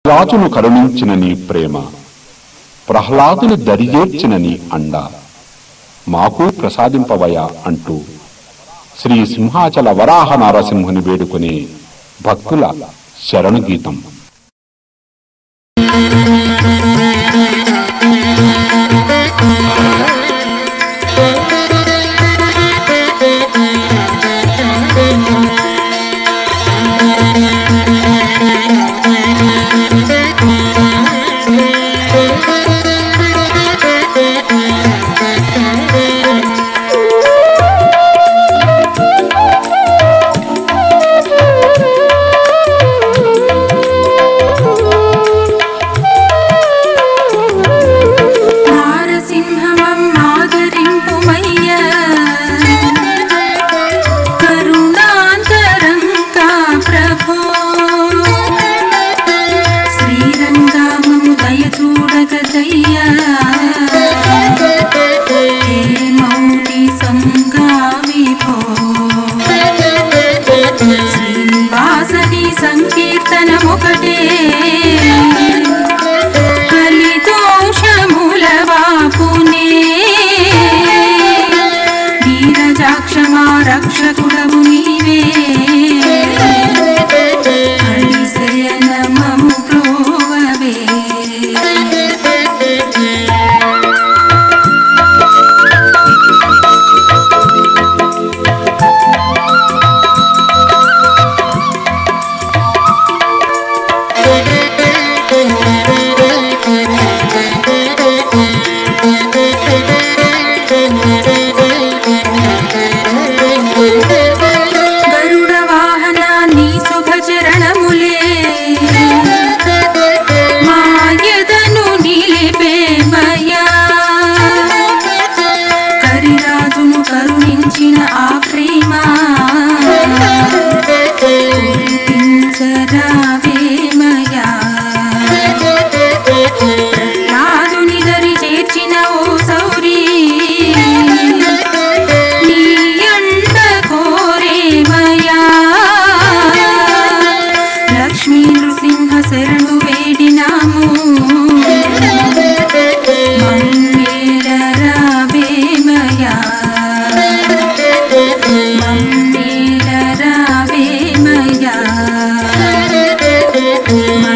రాజును కరుణించిన నీ ప్రేమ ప్రహ్లాదుని దరిజేర్చిన నీ అండ మాకు ప్రసాదింపవయా అంటూ శ్రీ సింహాచల వరాహ నారసింహుని వేడుకునే భక్తుల శరణు గీతం నారసింహమమ్మాదరింపుమయ్య కరుణాంతరంగా ప్రభో శ్రీరంగామము దయ చూడగదయ్యా హే మౌని సంగావిభో శ్రీనివాసని సంకీర్తనమొకటే కలిదోషముల వాపునే నీరజాక్షమా రక్షకుడవు నీవే హరిశయనమము ప్రోవవే గరుడ వాహన నీ శుభచరణములే మాయదను నిలిపేమయ్యా కరిరాజును కరుణించిన ఆ ప్రేమ కురిపించరావేమయ్యా ప్రహ్లాదుని దరి చేర్చిన ఓ సౌరీ నీ అండ కోరేమయా లక్ష్మీ నృసింహ శరణు వేడినాము మమ్మేలరావేమయా మమ్మేలరావేమయా